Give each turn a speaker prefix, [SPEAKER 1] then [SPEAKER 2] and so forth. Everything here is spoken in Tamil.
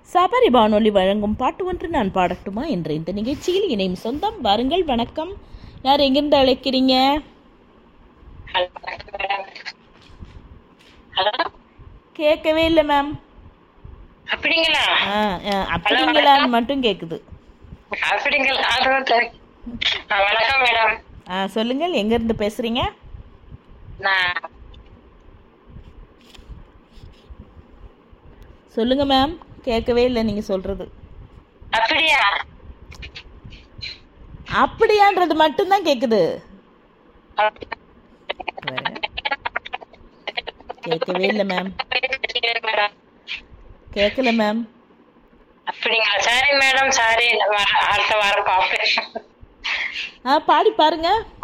[SPEAKER 1] சபரி வானொலி வழங்கும் பாட்டு ஒன்று நான் பாடட்டுமா என்ற இந்த நிகழ்ச்சியில் இணையும் சொந்தம் வாருங்கள் வணக்கம் யார் எங்கிருந்து அழைக்கிறீங்க
[SPEAKER 2] ஹலோ வணக்கம் மேடம் ஹலோ
[SPEAKER 1] கேட்கவே இல்லை மேம்
[SPEAKER 2] அப்படிங்களா
[SPEAKER 1] ஆ ஆ, அப்படிங்களான்னு மட்டும் கேட்குது
[SPEAKER 2] அப்படிங்களா அதுவும் தெரி- ஆ, வணக்கம் மேடம்
[SPEAKER 1] ஆ சொல்லுங்கள் எங்கேருந்து பேசுகிறீங்க
[SPEAKER 2] நான்
[SPEAKER 1] சொல்லுங்க மேம் கேட்கவே இல்லை நீங்கள் சொல்கிறது
[SPEAKER 2] அப்படியா
[SPEAKER 1] அப்படியான்றது மட்டும்தான் கேட்குது கேட்கவே இல்லை மேம்
[SPEAKER 2] மேடம்
[SPEAKER 1] கேட்கல மேம்
[SPEAKER 2] அப்படிங்களா சரி மேடம் சாரி அடுத்த வாரம் பார்ப்பேன்
[SPEAKER 1] ஆ பாடி பாருங்க